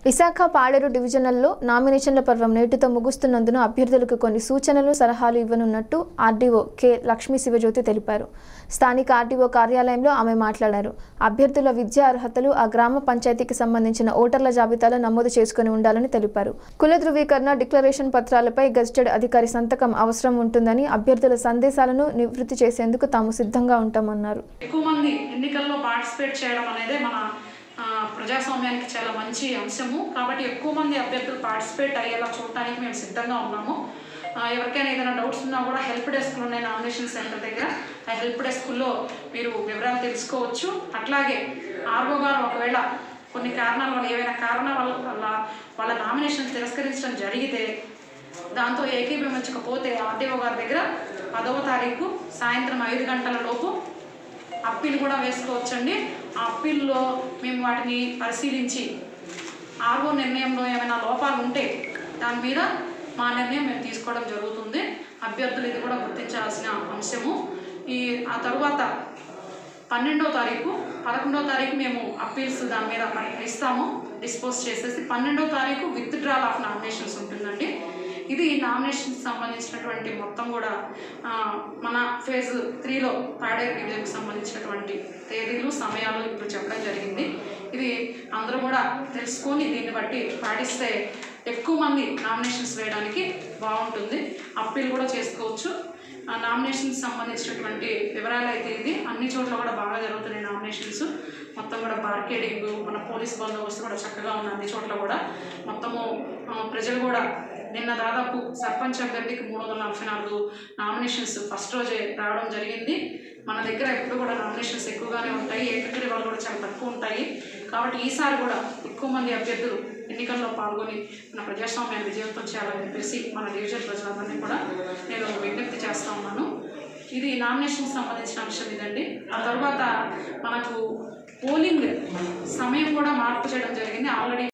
విశాఖ పాడేరు డివిజనల్లో నామినేషన్ల పర్వం నేటితో ముగుస్తున్నందున అభ్యర్థులకు కొన్ని సూచనలు సలహాలు ఇవ్వనున్నట్టు ఆర్డీఓ కె లక్ష్మీ శివజ్యోతి తెలిపారు స్థానిక ఆర్డీఓ కార్యాలయంలో ఆమె మాట్లాడారు అభ్యర్థుల విద్యా అర్హతలు ఆ గ్రామ పంచాయతీకి సంబంధించిన ఓటర్ల జాబితాలో నమోదు చేసుకుని ఉండాలని తెలిపారు కుల ధృవీకరణ డిక్లరేషన్ పత్రాలపై గజిటెడ్ అధికారి సంతకం అవసరం ఉంటుందని అభ్యర్థుల సందేశాలను నివృత్తి చేసేందుకు తాము సిద్ధంగా ఉంటామన్నారు ఎక్కువ మంది ఎన్నికల్లో పార్టిసిపేట్ చేయడం అనేది మన ఆ, ప్రజాస్వామ్యానికి చాలా మంచి అంశము కాబట్టి ఎక్కువ మంది అభ్యర్థులు పార్టిసిపేట్ అయ్యేలా చూడటానికి మేము సిద్ధంగా ఉన్నాము ఆ, ఎవరికైనా ఏదైనా డౌట్స్ ఉన్నా కూడా హెల్ప్ డెస్క్లు ఉన్నాయి నామినేషన్ సెంటర్ దగ్గర ఆ హెల్ప్ డెస్క్లో మీరు వివరాలు తెలుసుకోవచ్చు అట్లాగే ఆర్ఓ గారు ఒకవేళ కొన్ని కారణాల వల్ల ఏవైనా కారణాల వల్ల వల్ల వాళ్ళ నామినేషన్ తిరస్కరించడం జరిగితే దాంతో ఏకీభవించకపోతే ఆర్డీఓ గారి దగ్గర పదవ తారీఖు సాయంత్రం ఐదు గంటల లోపు అప్పీల్ కూడా వేసుకోవచ్చండి ఆ అప్పీల్లో మేము వాటిని పరిశీలించి ఆర్ఓ నిర్ణయంలో ఏమైనా లోపాలు ఉంటే దాని మీద మా నిర్ణయం మేము తీసుకోవడం జరుగుతుంది అభ్యర్థులు ఇది కూడా గుర్తించాల్సిన అంశము ఈ ఆ తరువాత పన్నెండో తారీఖు పదకొండో తారీఖు మేము అప్పీల్స్ దాని మీద ఇస్తాము డిస్పోజ్ చేసేసి పన్నెండో తారీఖు విత్ డ్రాల్ ఆఫ్ నామినేషన్స్ ఉంటుందండి ఇది నామినేషన్కి సంబంధించినటువంటి మొత్తం కూడా ఆ, మన ఫేజ్ త్రీలో పాడే డివిజన్కి సంబంధించినటువంటి తేదీలు సమయాలు ఇప్పుడు చెప్పడం జరిగింది ఇది అందరూ కూడా తెలుసుకొని దీన్ని బట్టి పాటిస్తే ఎక్కువ మంది నామినేషన్స్ వేయడానికి బాగుంటుంది అప్పీల్ కూడా చేసుకోవచ్చు ఆ నామినేషన్కి సంబంధించినటువంటి వివరాలు అయితే ఇది అన్ని చోట్ల కూడా బాగా జరుగుతున్నాయి నామినేషన్స్ మొత్తం కూడా బార్కేడింగ్ మన పోలీస్ బందోబస్తు కూడా చక్కగా ఉంది అన్ని చోట్ల కూడా మొత్తము ఆ, ప్రజలు కూడా నిన్న దాదాపు సర్పంచ్ అభ్యర్థికి మూడు వందల నలభై నాలుగు నామినేషన్స్ ఫస్ట్ రోజే రావడం జరిగింది మన దగ్గర ఎప్పుడు కూడా నామినేషన్స్ ఎక్కువగానే ఉంటాయి ఏకగ్రీ వాళ్ళు కూడా చాలా తక్కువ ఉంటాయి కాబట్టి ఈసారి కూడా ఎక్కువ మంది అభ్యర్థులు ఎన్నికల్లో పాల్గొని మన ప్రజాస్వామ్యాన్ని విజయవంతం చేయాలని చెప్పేసి మన డివిజన్ ప్రజలందరినీ కూడా నేను విజ్ఞప్తి చేస్తా ఉన్నాను ఇది నామినేషన్కి సంబంధించిన అంశం ఇదండి ఆ తర్వాత మనకు పోలింగ్ సమయం కూడా మార్పు చేయడం జరిగింది ఆల్రెడీ